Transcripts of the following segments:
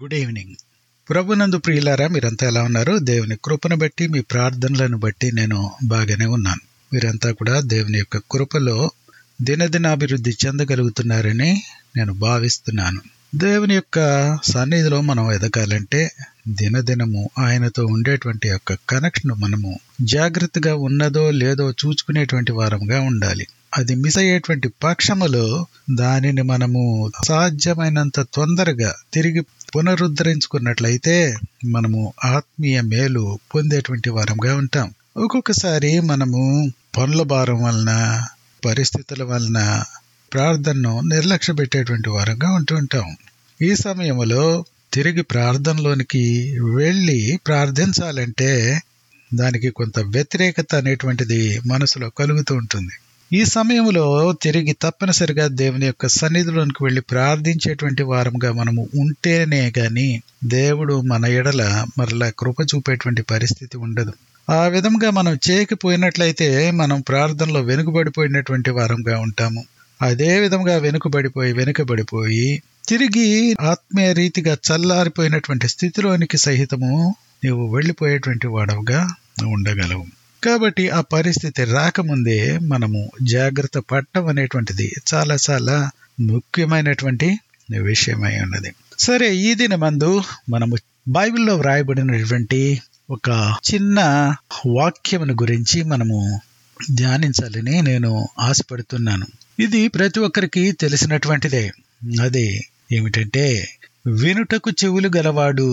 good evening ప్రభునందు ప్రియులారా మీరంతా ఎలా ఉన్నారు దేవుని కృపను బట్టి మీ ప్రార్థనలను బట్టి నేను బాగానే ఉన్నాను మీరంతా కూడా దేవుని యొక్క కృపలో దినదినాభివృద్ధి చెందగలుగుతున్నారని నేను భావిస్తున్నాను దేవుని యొక్క సన్నిధిలో మనం ఎదగాలంటే దినదినము ఆయనతో ఉండేటువంటి యొక్క కనెక్షన్ మనము జాగ్రత్తగా ఉన్నదో లేదో చూసుకునేటువంటి వారంగా ఉండాలి అది మిస్ అయ్యేటువంటి పక్షములో దానిని మనము సాధ్యమైనంత తొందరగా తిరిగి పునరుద్ధరించుకున్నట్లయితే మనము ఆత్మీయ మేలు పొందేటువంటి వారంగా ఉంటాం ఒక్కొక్కసారి మనము పనుల భారం వలన పరిస్థితుల వలన ప్రార్థనను నిర్లక్ష్య పెట్టేటువంటి వారంగా ఉంటూ ఉంటాం ఈ సమయంలో తిరిగి ప్రార్థనలోనికి వెళ్ళి ప్రార్థించాలంటే దానికి కొంత వ్యతిరేకత అనేటువంటిది మనసులో కలుగుతూ ఉంటుంది ఈ సమయంలో తిరిగి తప్పనిసరిగా దేవుని యొక్క సన్నిధిలోనికి వెళ్ళి ప్రార్థించేటువంటి వారంగా మనము ఉంటేనే గాని దేవుడు మన ఎడల మరలా కృప చూపేటువంటి పరిస్థితి ఉండదు ఆ విధంగా మనం చేయకపోయినట్లయితే మనం ప్రార్థనలో వెనుకబడిపోయినటువంటి వారంగా ఉంటాము అదే విధంగా వెనుకబడిపోయి వెనుకబడిపోయి తిరిగి ఆత్మీయ రీతిగా చల్లారిపోయినటువంటి స్థితిలోనికి సహితము నీవు వెళ్ళిపోయేటువంటి వాడవుగా ఉండగలవు కాబట్టి ఆ పరిస్థితి రాకముందే మనము జాగ్రత్త పడటం అనేటువంటిది చాలా చాలా ముఖ్యమైనటువంటి విషయమై ఉన్నది సరే ఈ దినమందు మనము బైబిల్లో వ్రాయబడినటువంటి ఒక చిన్న వాక్యమును గురించి మనము ధ్యానించాలని నేను ఆశపడుతున్నాను ఇది ప్రతి ఒక్కరికి తెలిసినటువంటిదే అదే ఏమిటంటే వినుటకు చెవులు గలవాడు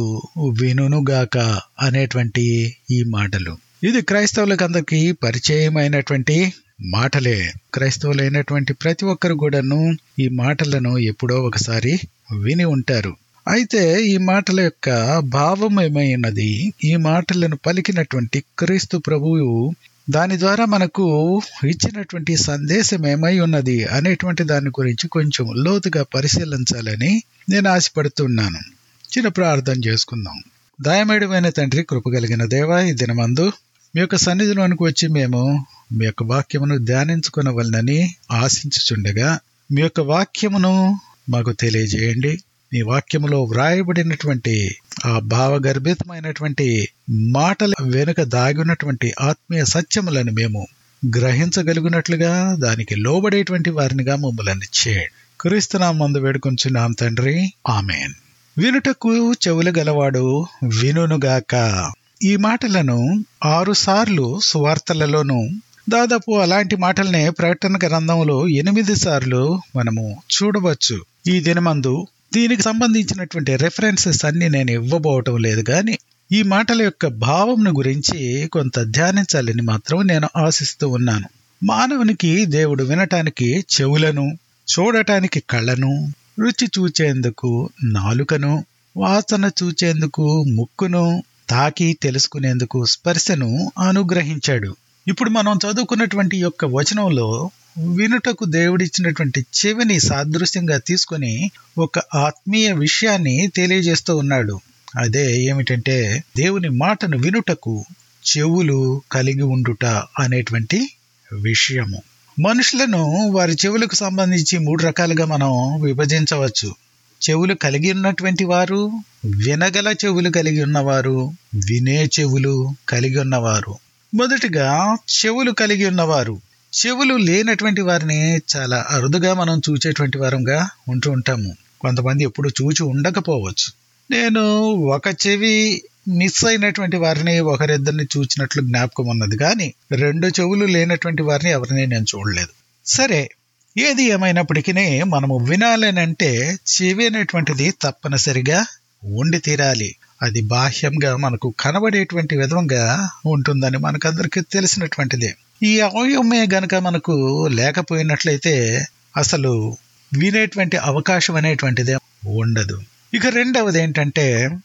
వినుగాక అనేటువంటి ఈ మాటలు ఇది క్రైస్తవులకు అందరికీ పరిచయమైనటువంటి మాటలే క్రైస్తవులైనటువంటి ప్రతి ఒక్కరు కూడాను ఈ మాటలను ఎప్పుడో ఒకసారి విని ఉంటారు అయితే ఈ మాటల యొక్క భావం ఏమై ఉన్నది ఈ మాటలను పలికినటువంటి క్రీస్తు ప్రభువు దాని ద్వారా మనకు ఇచ్చినటువంటి సందేశం ఏమై ఉన్నది అనేటువంటి దాని గురించి కొంచెం లోతుగా పరిశీలించాలని నేను ఆశపడుతున్నాను చిన్న ప్రార్థన చేసుకుందాం దయమేడమైన తండ్రి కృపగలిగిన దేవ ఈ దినమందు మీ యొక్క సన్నిధిలోనికి వచ్చి మేము మీ యొక్క వాక్యమును ధ్యానించుకునవలనని ఆశించుచుండగా మీ యొక్క వాక్యమును మాకు తెలియజేయండి మీ వాక్యములో వ్రాయబడినటువంటి ఆ భావగర్భితమైనటువంటి మాటల వెనుక దాగినటువంటి ఆత్మీయ సత్యములను మేము గ్రహించగలిగినట్లుగా దానికి లోబడేటువంటి వారినిగా మమ్మల్ని చేయండి క్రీస్తునాం మందు వేడుకొంచున్నాం తండ్రి ఆమెన్ వినుటకు చెవులు గలవాడు వినుగాక ఈ మాటలను ఆరు సార్లు సువార్తలలోనూ దాదాపు అలాంటి మాటలనే ప్రకటన గ్రంథంలో ఎనిమిది సార్లు మనము చూడవచ్చు ఈ దినమందు దీనికి సంబంధించినటువంటి రెఫరెన్సెస్ అన్ని నేను ఇవ్వబోవటం లేదు కానీ ఈ మాటల యొక్క భావంను గురించి కొంత ధ్యానించాలని మాత్రం నేను ఆశిస్తూ ఉన్నాను మానవునికి దేవుడు వినటానికి చెవులను చూడటానికి కళ్ళను రుచి చూచేందుకు నాలుకను వాసన చూచేందుకు ముక్కును తాకి తెలుసుకునేందుకు స్పర్శను అనుగ్రహించాడు ఇప్పుడు మనం చదువుకున్నటువంటి యొక్క వచనంలో వినుటకు దేవుడిచ్చినటువంటి చెవిని సాదృశ్యంగా తీసుకొని ఒక ఆత్మీయ విషయాన్ని తెలియజేస్తూ ఉన్నాడు అదే ఏమిటంటే దేవుని మాటను వినుటకు చెవులు కలిగి ఉండుట అనేటువంటి విషయము మనుషులను వారి చెవులకు సంబంధించి మూడు రకాలుగా మనం విభజించవచ్చు చెవులు కలిగి ఉన్నటువంటి వారు వినగల చెవులు కలిగి ఉన్నవారు వినే చెవులు కలిగి ఉన్నవారు మొదటిగా చెవులు కలిగి ఉన్నవారు చెవులు లేనటువంటి వారిని చాలా అరుదుగా మనం చూచేటువంటి వారంగా ఉంటూ ఉంటాము కొంతమంది ఎప్పుడు చూచి ఉండకపోవచ్చు నేను ఒక చెవి మిస్ అయినటువంటి వారిని ఒకరిద్దరిని చూచినట్లు జ్ఞాపకం ఉన్నది కానీ రెండు చెవులు లేనటువంటి వారిని ఎవరిని నేను చూడలేదు సరే ఏది ఏమైనప్పటికీ మనము వినాలనంటే చెవి అనేటువంటిది తప్పనిసరిగా ఉండి తీరాలి అది బాహ్యంగా మనకు కనబడేటువంటి విధంగా ఉంటుందని మనకందరికీ తెలిసినటువంటిదే ఈ అవయవమే గనక మనకు లేకపోయినట్లయితే అసలు వినేటువంటి అవకాశం అనేటువంటిదే ఉండదు ఇక రెండవది ఏంటంటే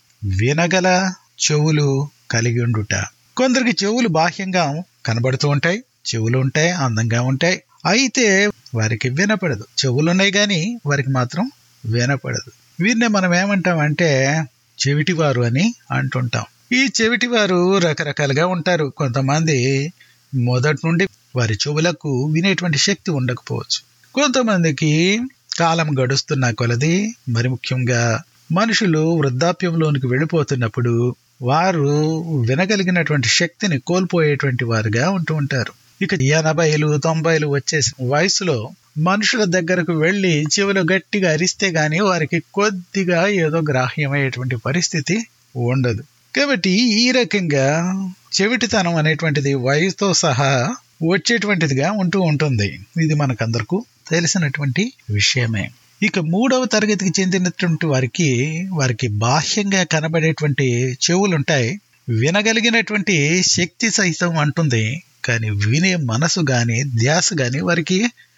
వినగల చెవులు కలిగి ఉండుట కొందరికి చెవులు బాహ్యంగా కనబడుతూ ఉంటాయి చెవులు ఉంటాయి అందంగా ఉంటాయి అయితే వారికి వినపడదు చెవులు ఉన్నాయి కానీ వారికి మాత్రం వినపడదు వీరిని మనం ఏమంటామంటే చెవిటివారు అని అంటుంటాం ఈ చెవిటివారు రకరకాలుగా ఉంటారు కొంతమంది మొదటి నుండి వారి చెవులకు వినేటువంటి శక్తి ఉండకపోవచ్చు కొంతమందికి కాలం గడుస్తున్న కొలది మరి ముఖ్యంగా మనుషులు వృద్ధాప్యంలోనికి వెళ్ళిపోతున్నప్పుడు వారు వినగలిగినటువంటి శక్తిని కోల్పోయేటువంటి వారుగా ఉంటూ ఉంటారు ఇక ఎనభైలు తొంభైలు వచ్చేసిన వయసులో మనుషుల దగ్గరకు వెళ్లి చెవిలో గట్టిగా అరిస్తే గాని వారికి కొద్దిగా ఏదో గ్రాహ్యమయ్యేటువంటి పరిస్థితి ఉండదు కాబట్టి ఈ రకంగా చెవిటితనం అనేటువంటిది వయసుతో సహా వచ్చేటువంటిదిగా ఉంటూ ఉంటుంది ఇది మనకందరకు తెలిసినటువంటి విషయమే ఇక మూడవ తరగతికి చెందినటువంటి వారికి వారికి బాహ్యంగా కనబడేటువంటి చెవులుంటాయి వినగలిగినటువంటి శక్తి సహితం అంటుంది కానీ వినే మనసు గాని ధ్యాస గాని వారికి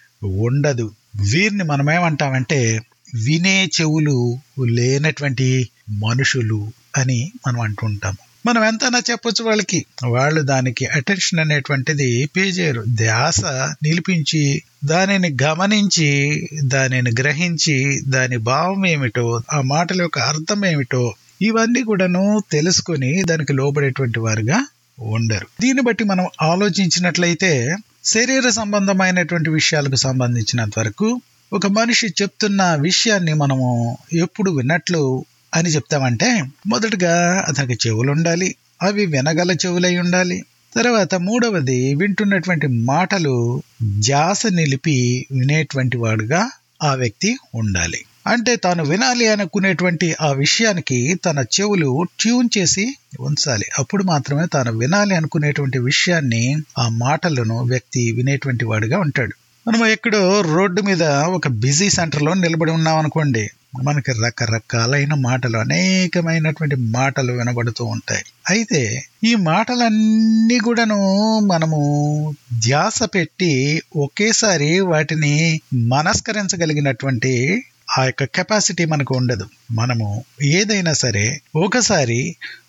ఉండదు వీరిని మనం ఏమంటామంటే వినే చెవులు లేనటువంటి మనుషులు అని మనం అంటుంటాము మనం ఎంతైనా చెప్పొచ్చు వాళ్ళకి వాళ్ళు దానికి అటెన్షన్ అనేటువంటిది పే చేయరు ధ్యాస నిలిపించి దానిని గమనించి దానిని గ్రహించి దాని భావం ఏమిటో ఆ మాటల యొక్క అర్థం ఏమిటో ఇవన్నీ కూడాను తెలుసుకొని దానికి లోబడేటువంటి వారుగా ఉండరు దీన్ని బట్టి మనం ఆలోచించినట్లయితే శరీర సంబంధమైనటువంటి విషయాలకు సంబంధించినంత వరకు ఒక మనిషి చెప్తున్న విషయాన్ని మనము ఎప్పుడు విన్నట్లు అని చెప్తామంటే మొదటగా అతనికి చెవులు ఉండాలి అవి వినగల చెవులై ఉండాలి తర్వాత మూడవది వింటున్నటువంటి మాటలు జాస నిలిపి వినేటువంటి వాడుగా ఆ వ్యక్తి ఉండాలి అంటే తాను వినాలి అనుకునేటువంటి ఆ విషయానికి తన చెవులు ట్యూన్ చేసి ఉంచాలి అప్పుడు మాత్రమే తాను వినాలి అనుకునేటువంటి విషయాన్ని ఆ మాటలను వ్యక్తి వినేటువంటి వాడుగా ఉంటాడు మనం ఎక్కడో రోడ్డు మీద ఒక బిజీ సెంటర్లో నిలబడి ఉన్నాం అనుకోండి మనకి రకరకాలైన మాటలు అనేకమైనటువంటి మాటలు వినబడుతూ ఉంటాయి అయితే ఈ మాటలన్నీ కూడాను మనము ధ్యాస పెట్టి ఒకేసారి వాటిని మనస్కరించగలిగినటువంటి ఆ యొక్క కెపాసిటీ మనకు ఉండదు మనము ఏదైనా సరే ఒకసారి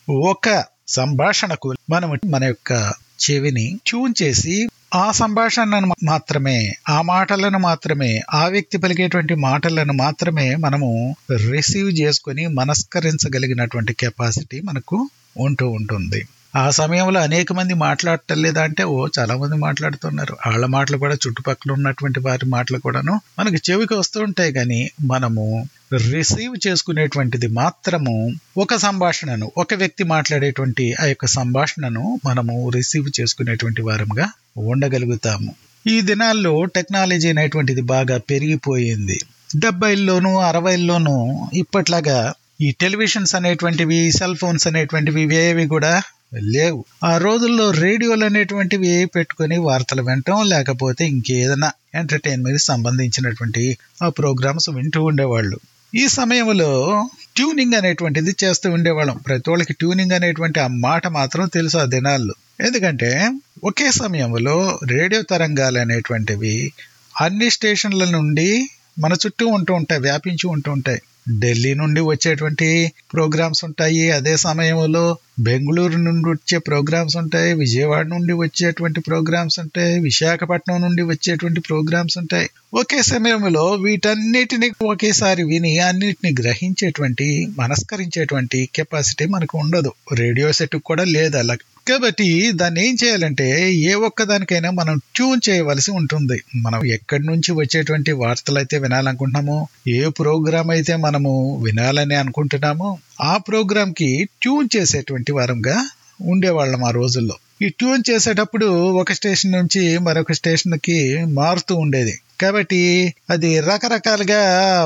ఒక సంభాషణకు మనము మన యొక్క చెవిని ట్యూన్ చేసి ఆ సంభాషణను మాత్రమే ఆ మాటలను మాత్రమే ఆ వ్యక్తి పలికేటువంటి మాటలను మాత్రమే మనము రిసీవ్ చేసుకొని మనస్కరించగలిగినటువంటి కెపాసిటీ మనకు ఉంటూ ఉంటుంది ఆ సమయంలో అనేక మంది మాట్లాడటం లేదా అంటే ఓ చాలా మంది మాట్లాడుతున్నారు వాళ్ళ మాటలు కూడా చుట్టుపక్కల ఉన్నటువంటి వారి మాటలు కూడాను మనకి చెవికి వస్తూ ఉంటాయి కానీ మనము రిసీవ్ చేసుకునేటువంటిది మాత్రము ఒక సంభాషణను ఒక వ్యక్తి మాట్లాడేటువంటి ఆ యొక్క సంభాషణను మనము రిసీవ్ చేసుకునేటువంటి వారంగా ఉండగలుగుతాము ఈ దినాల్లో టెక్నాలజీ అనేటువంటిది బాగా పెరిగిపోయింది డెబ్బైల్లోనూ అరవైల్లోనూ ఇప్పట్లాగా ఈ టెలివిజన్స్ అనేటువంటివి సెల్ ఫోన్స్ అనేటువంటివి ఇవేవి కూడా లేవు ఆ రోజుల్లో రేడియోలు అనేటువంటివి పెట్టుకొని వార్తలు వినటం లేకపోతే ఇంకేదైనా ఎంటర్టైన్మెంట్ సంబంధించినటువంటి ఆ ప్రోగ్రామ్స్ వింటూ ఉండేవాళ్ళు ఈ సమయంలో ట్యూనింగ్ అనేటువంటిది చేస్తూ ఉండేవాళ్ళం ప్రతి వాళ్ళకి ట్యూనింగ్ అనేటువంటి ఆ మాట మాత్రం తెలుసు ఆ దినాల్లో ఎందుకంటే ఒకే సమయంలో రేడియో తరంగాలు అనేటువంటివి అన్ని స్టేషన్ల నుండి మన చుట్టూ ఉంటూ ఉంటాయి వ్యాపించి ఉంటూ ఉంటాయి ఢిల్లీ నుండి వచ్చేటువంటి ప్రోగ్రామ్స్ ఉంటాయి అదే సమయంలో బెంగళూరు నుండి వచ్చే ప్రోగ్రామ్స్ ఉంటాయి విజయవాడ నుండి వచ్చేటువంటి ప్రోగ్రామ్స్ ఉంటాయి విశాఖపట్నం నుండి వచ్చేటువంటి ప్రోగ్రామ్స్ ఉంటాయి ఒకే సమయంలో వీటన్నిటిని ఒకేసారి విని అన్నిటిని గ్రహించేటువంటి మనస్కరించేటువంటి కెపాసిటీ మనకు ఉండదు రేడియో సెట్ కూడా లేదు అలా కాబట్టి దాన్ని ఏం చేయాలంటే ఏ ఒక్కదానికైనా మనం ట్యూన్ చేయవలసి ఉంటుంది మనం ఎక్కడి నుంచి వచ్చేటువంటి వార్తలు అయితే వినాలనుకుంటున్నామో ఏ ప్రోగ్రామ్ అయితే మనము వినాలని అనుకుంటున్నామో ఆ ప్రోగ్రామ్ కి ట్యూన్ చేసేటువంటి వారంగా ఉండేవాళ్ళం ఆ రోజుల్లో ఈ ట్యూన్ చేసేటప్పుడు ఒక స్టేషన్ నుంచి మరొక స్టేషన్ కి మారుతూ ఉండేది కాబట్టి అది రకరకాలుగా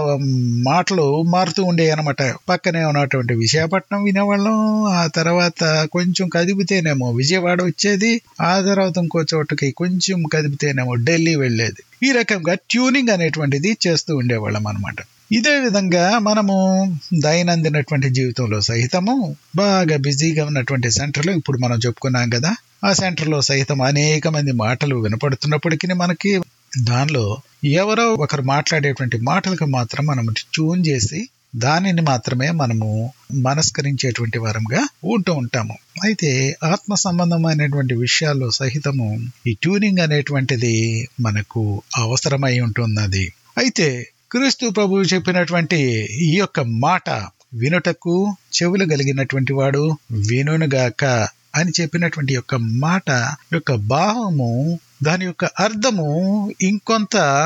మాటలు మారుతూ ఉండేవి అనమాట పక్కనే ఉన్నటువంటి విశాఖపట్నం వినేవాళ్ళం ఆ తర్వాత కొంచెం కదిపితేనేమో విజయవాడ వచ్చేది ఆ తర్వాత ఇంకో చోటుకి కొంచెం కదిపితేనేమో ఢిల్లీ వెళ్ళేది ఈ రకంగా ట్యూనింగ్ అనేటువంటిది చేస్తూ ఉండేవాళ్ళం అనమాట ఇదే విధంగా మనము దైనందినటువంటి జీవితంలో సహితము బాగా బిజీగా ఉన్నటువంటి సెంటర్లో ఇప్పుడు మనం చెప్పుకున్నాం కదా ఆ సెంటర్లో సహితం అనేక మంది మాటలు వినపడుతున్నప్పటికీ మనకి దానిలో ఎవరో ఒకరు మాట్లాడేటువంటి మాటలకు మాత్రం మనం ట్యూన్ చేసి దానిని మాత్రమే మనము మనస్కరించేటువంటి వారంగా ఉంటూ ఉంటాము అయితే ఆత్మ సంబంధమైనటువంటి విషయాల్లో సహితము ఈ ట్యూనింగ్ అనేటువంటిది మనకు అవసరమై ఉంటున్నది అయితే క్రీస్తు ప్రభువు చెప్పినటువంటి ఈ యొక్క మాట వినుటకు చెవులు కలిగినటువంటి వాడు వినుగాక అని చెప్పినటువంటి యొక్క మాట యొక్క భావము దాని యొక్క అర్థము ఇంకొంత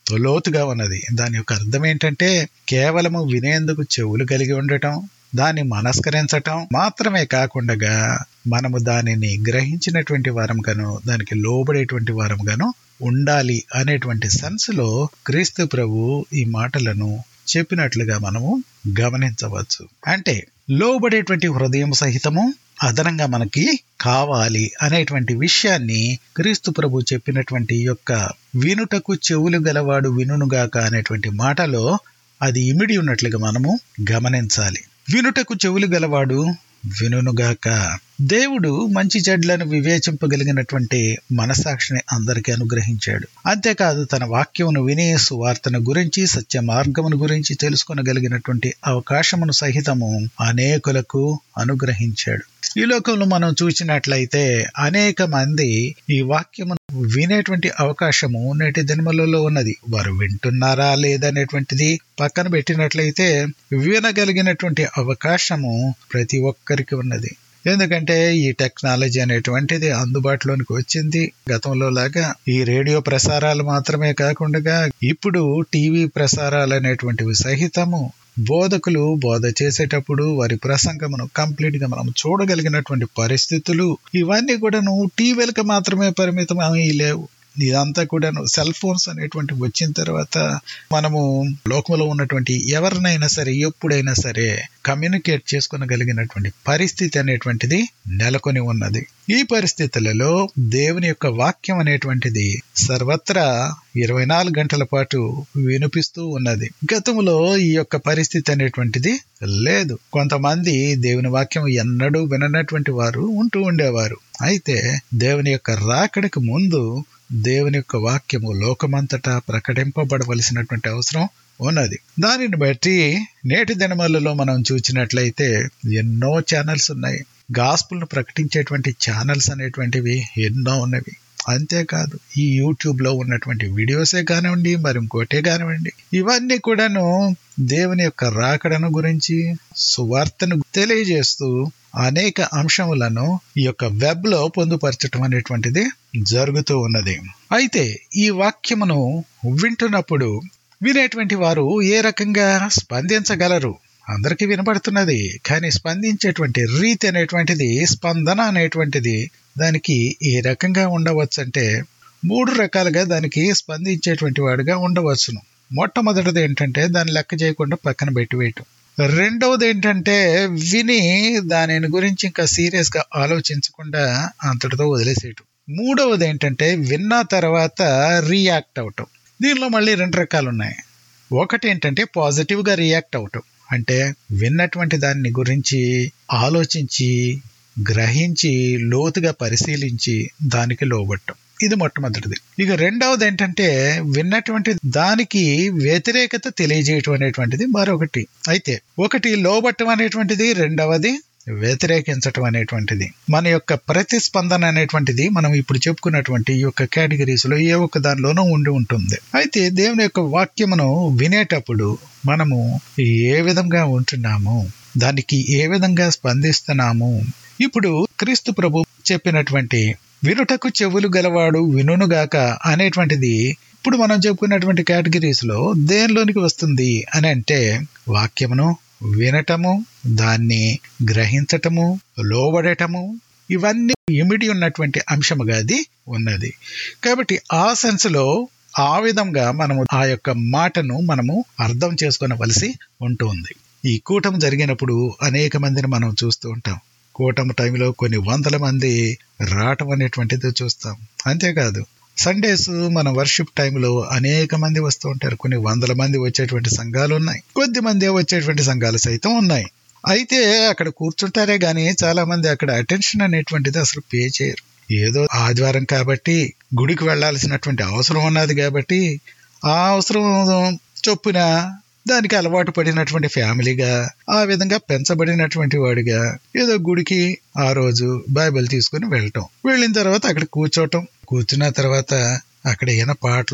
లోతుగా ఉన్నది దాని యొక్క అర్థం ఏంటంటే కేవలము వినేందుకు చెవులు కలిగి ఉండటం దాన్ని మనస్కరించటం మాత్రమే కాకుండా మనము దానిని గ్రహించినటువంటి వారంగాను దానికి లోబడేటువంటి వారంగాను ఉండాలి అనేటువంటి సెన్స్ లో క్రీస్తు ప్రభు ఈ మాటలను చెప్పినట్లుగా మనము గమనించవచ్చు అంటే లోబడేటువంటి హృదయం సహితము అదనంగా మనకి కావాలి అనేటువంటి విషయాన్ని క్రీస్తు ప్రభు చెప్పినటువంటి యొక్క వినుటకు చెవులు గలవాడు వినుగాక అనేటువంటి మాటలో అది ఇమిడి ఉన్నట్లుగా మనము గమనించాలి వినుటకు చెవులు గలవాడు వినుగాక దేవుడు మంచి చెడ్లను వివేచింపగలిగినటువంటి మనసాక్షిని అందరికీ అనుగ్రహించాడు అంతేకాదు తన వాక్యమును వినే సువార్తను గురించి సత్య మార్గమును గురించి తెలుసుకొనగలిగినటువంటి అవకాశమును సహితము అనేకులకు అనుగ్రహించాడు ఈ లోకంలో మనం చూసినట్లయితే అనేక మంది ఈ వాక్యమును వినేటువంటి అవకాశము నేటి దినములలో ఉన్నది వారు వింటున్నారా లేదనేటువంటిది పక్కన పెట్టినట్లయితే వినగలిగినటువంటి అవకాశము ప్రతి ఒక్కరికి ఉన్నది ఎందుకంటే ఈ టెక్నాలజీ అనేటువంటిది అందుబాటులోనికి వచ్చింది గతంలో లాగా ఈ రేడియో ప్రసారాలు మాత్రమే కాకుండా ఇప్పుడు టీవీ ప్రసారాలు అనేటువంటివి సహితము బోధకులు బోధ చేసేటప్పుడు వారి ప్రసంగమును కంప్లీట్ గా మనం చూడగలిగినటువంటి పరిస్థితులు ఇవన్నీ కూడాను టీవీలకు మాత్రమే పరిమితం అయి లేవు ఇదంతా కూడాను సెల్ ఫోన్స్ అనేటువంటి వచ్చిన తర్వాత మనము లోకంలో ఉన్నటువంటి ఎవరినైనా సరే ఎప్పుడైనా సరే కమ్యూనికేట్ చేసుకునగలిగినటువంటి పరిస్థితి అనేటువంటిది నెలకొని ఉన్నది ఈ పరిస్థితులలో దేవుని యొక్క వాక్యం అనేటువంటిది సర్వత్రా ఇరవై నాలుగు గంటల పాటు వినిపిస్తూ ఉన్నది గతంలో ఈ యొక్క పరిస్థితి అనేటువంటిది లేదు కొంతమంది దేవుని వాక్యం ఎన్నడూ విననటువంటి వారు ఉంటూ ఉండేవారు అయితే దేవుని యొక్క రాకడికి ముందు దేవుని యొక్క వాక్యము లోకమంతటా ప్రకటింపబడవలసినటువంటి అవసరం ఉన్నది దానిని బట్టి నేటి దినమాలలో మనం చూసినట్లయితే ఎన్నో ఛానల్స్ ఉన్నాయి గాస్పుల్ను ప్రకటించేటువంటి ఛానల్స్ అనేటువంటివి ఎన్నో ఉన్నవి అంతేకాదు ఈ యూట్యూబ్ లో ఉన్నటువంటి వీడియోసే కానివ్వండి మరి ఇంకోటే కానివ్వండి ఇవన్నీ కూడాను దేవుని యొక్క రాకడను గురించి సువార్తను తెలియజేస్తూ అనేక అంశములను ఈ యొక్క వెబ్ లో పొందుపరచడం అనేటువంటిది జరుగుతూ ఉన్నది అయితే ఈ వాక్యమును వింటున్నప్పుడు వినేటువంటి వారు ఏ రకంగా స్పందించగలరు అందరికీ వినపడుతున్నది కానీ స్పందించేటువంటి రీతి అనేటువంటిది స్పందన అనేటువంటిది దానికి ఏ రకంగా ఉండవచ్చు అంటే మూడు రకాలుగా దానికి స్పందించేటువంటి వాడుగా ఉండవచ్చును మొట్టమొదటిది ఏంటంటే దాన్ని లెక్క చేయకుండా పక్కన పెట్టివేయటం రెండవది ఏంటంటే విని దానిని గురించి ఇంకా సీరియస్ గా ఆలోచించకుండా అంతటితో వదిలేసేయటం మూడవది ఏంటంటే విన్న తర్వాత రియాక్ట్ అవటం దీనిలో మళ్ళీ రెండు రకాలు ఉన్నాయి ఒకటి ఏంటంటే పాజిటివ్ గా రియాక్ట్ అవటం అంటే విన్నటువంటి దాన్ని గురించి ఆలోచించి గ్రహించి లోతుగా పరిశీలించి దానికి లోబట్టం ఇది మొట్టమొదటిది ఇక రెండవది ఏంటంటే విన్నటువంటి దానికి వ్యతిరేకత తెలియజేయటం అనేటువంటిది మరొకటి అయితే ఒకటి లోబట్టం అనేటువంటిది రెండవది వ్యతిరేకించటం అనేటువంటిది మన యొక్క ప్రతిస్పందన అనేటువంటిది మనం ఇప్పుడు చెప్పుకున్నటువంటి ఈ యొక్క కేటగిరీస్ లో ఏ ఒక్క దానిలోనూ ఉండి ఉంటుంది అయితే దేవుని యొక్క వాక్యమును వినేటప్పుడు మనము ఏ విధంగా ఉంటున్నాము దానికి ఏ విధంగా స్పందిస్తున్నాము ఇప్పుడు క్రీస్తు ప్రభు చెప్పినటువంటి వినుటకు చెవులు గలవాడు వినుగాక అనేటువంటిది ఇప్పుడు మనం చెప్పుకున్నటువంటి కేటగిరీస్ లో దేనిలోనికి వస్తుంది అని అంటే వాక్యమును వినటము దాన్ని గ్రహించటము లోబడటము ఇవన్నీ ఇమిడి ఉన్నటువంటి అంశముగా అది ఉన్నది కాబట్టి ఆ సెన్స్ లో ఆ విధంగా మనము ఆ యొక్క మాటను మనము అర్థం చేసుకునవలసి ఉంటుంది ఈ కూటం జరిగినప్పుడు అనేక మందిని మనం చూస్తూ ఉంటాం కూటమి టైంలో కొన్ని వందల మంది రావటం అనేటువంటిది చూస్తాం అంతేకాదు సండేస్ మన వర్షిప్ టైంలో అనేక మంది వస్తూ ఉంటారు కొన్ని వందల మంది వచ్చేటువంటి సంఘాలు ఉన్నాయి కొద్ది మంది వచ్చేటువంటి సంఘాలు సైతం ఉన్నాయి అయితే అక్కడ కూర్చుంటారే గాని చాలా మంది అక్కడ అటెన్షన్ అనేటువంటిది అసలు పే చేయరు ఏదో ఆదివారం కాబట్టి గుడికి వెళ్లాల్సినటువంటి అవసరం ఉన్నది కాబట్టి ఆ అవసరం చొప్పున దానికి అలవాటు పడినటువంటి ఫ్యామిలీగా ఆ విధంగా పెంచబడినటువంటి వాడిగా ఏదో గుడికి ఆ రోజు బైబిల్ తీసుకుని వెళ్ళటం వెళ్ళిన తర్వాత అక్కడ కూర్చోటం కూర్చున్న తర్వాత అక్కడ ఏమైనా పాటలు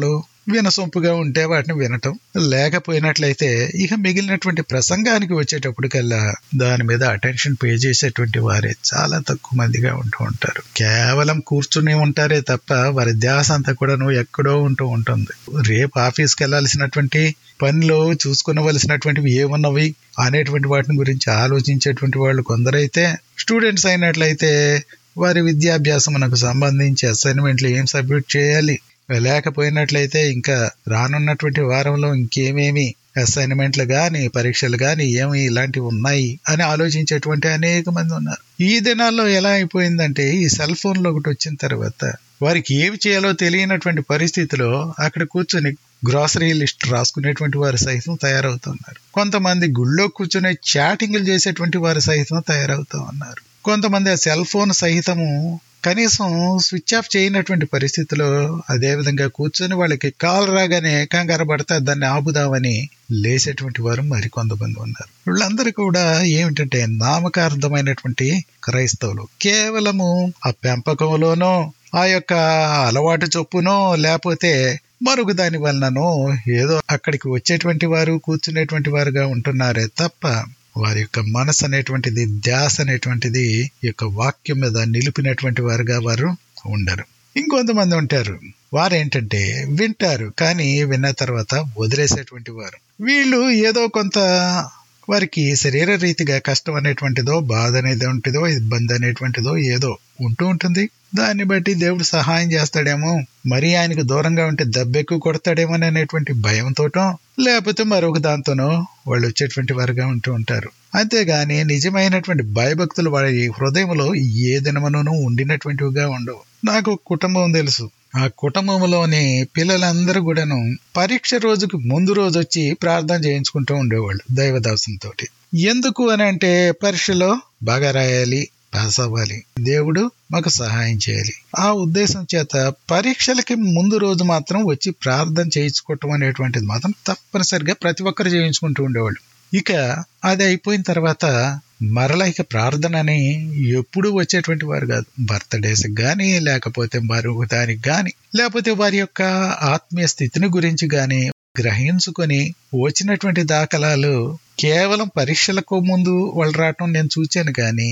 వినసొంపుగా ఉంటే వాటిని వినటం లేకపోయినట్లయితే ఇక మిగిలినటువంటి ప్రసంగానికి వచ్చేటప్పటికల్లా దాని మీద అటెన్షన్ పే చేసేటువంటి వారే చాలా తక్కువ మందిగా ఉంటూ ఉంటారు కేవలం కూర్చుని ఉంటారే తప్ప వారి ధ్యాస అంతా కూడా నువ్వు ఎక్కడో ఉంటూ ఉంటుంది రేపు ఆఫీస్కి వెళ్ళాల్సినటువంటి పనిలో చూసుకునవలసినటువంటివి ఏమున్నవి అనేటువంటి వాటిని గురించి ఆలోచించేటువంటి వాళ్ళు కొందరైతే స్టూడెంట్స్ అయినట్లయితే వారి విద్యాభ్యాసమునకు సంబంధించి అసైన్మెంట్లు ఏం సబ్మిట్ చేయాలి లేకపోయినట్లయితే ఇంకా రానున్నటువంటి వారంలో ఇంకేమేమి అసైన్మెంట్లు గాని పరీక్షలు గాని ఏమి ఇలాంటివి ఉన్నాయి అని ఆలోచించేటువంటి అనేక మంది ఉన్నారు ఈ దినాల్లో ఎలా అయిపోయిందంటే ఈ సెల్ ఫోన్లో ఒకటి వచ్చిన తర్వాత వారికి ఏమి చేయాలో తెలియనటువంటి పరిస్థితిలో అక్కడ కూర్చొని గ్రాసరీ లిస్ట్ రాసుకునేటువంటి వారు సైతం తయారవుతున్నారు కొంతమంది గుళ్ళో కూర్చొని చాటింగ్లు చేసేటువంటి వారు సైతం తయారవుతూ ఉన్నారు కొంతమంది ఆ సెల్ ఫోన్ సహితము కనీసం స్విచ్ ఆఫ్ చేయనటువంటి పరిస్థితిలో అదే విధంగా కూర్చొని వాళ్ళకి కాల్ రాగానే కంగారు పడితే దాన్ని ఆపుదామని లేసేటువంటి వారు మరికొంతమంది ఉన్నారు వీళ్ళందరూ కూడా ఏమిటంటే నామకార్థమైనటువంటి క్రైస్తవులు కేవలము ఆ పెంపకంలోనో ఆ యొక్క అలవాటు చొప్పునో లేకపోతే మరొక దాని వలననో ఏదో అక్కడికి వచ్చేటువంటి వారు కూర్చునేటువంటి వారుగా ఉంటున్నారే తప్ప వారి యొక్క మనసు అనేటువంటిది ధ్యాస అనేటువంటిది ఈ యొక్క వాక్యం మీద నిలిపినటువంటి వారుగా వారు ఉండరు ఇంకొంతమంది ఉంటారు వారేంటంటే వింటారు కానీ విన్న తర్వాత వదిలేసేటువంటి వారు వీళ్ళు ఏదో కొంత వారికి శరీర రీతిగా కష్టం అనేటువంటిదో బాధ అనేది ఉంటుందో ఇబ్బంది అనేటువంటిదో ఏదో ఉంటూ ఉంటుంది దాన్ని బట్టి దేవుడు సహాయం చేస్తాడేమో మరి ఆయనకు దూరంగా ఉంటే దెబ్బెక్కువ కొడతాడేమో అనేటువంటి భయంతోటో లేకపోతే మరొక దాంతోనో వాళ్ళు వచ్చేటువంటి వారుగా ఉంటూ ఉంటారు అంతేగాని నిజమైనటువంటి భయభక్తులు వారి హృదయంలో ఏ దినమనూ ఉండినటువంటివిగా ఉండవు నాకు ఒక కుటుంబం తెలుసు ఆ కుటుంబంలోని పిల్లలందరూ కూడాను పరీక్ష రోజుకి ముందు రోజు వచ్చి ప్రార్థన చేయించుకుంటూ ఉండేవాళ్ళు దైవదాసంతో ఎందుకు అని అంటే పరీక్షలో బాగా రాయాలి పాస్ అవ్వాలి దేవుడు మాకు సహాయం చేయాలి ఆ ఉద్దేశం చేత పరీక్షలకి ముందు రోజు మాత్రం వచ్చి ప్రార్థన చేయించుకోవటం అనేటువంటిది మాత్రం తప్పనిసరిగా ప్రతి ఒక్కరు చేయించుకుంటూ ఉండేవాళ్ళు ఇక అది అయిపోయిన తర్వాత మరలా ఇక ప్రార్థన అని ఎప్పుడు వచ్చేటువంటి వారు కాదు బర్త్డేస్ కానీ లేకపోతే మరొక దానికి కానీ లేకపోతే వారి యొక్క ఆత్మీయ స్థితిని గురించి కానీ గ్రహించుకొని వచ్చినటువంటి దాఖలాలు కేవలం పరీక్షలకు ముందు వాళ్ళు రావటం నేను చూచాను కానీ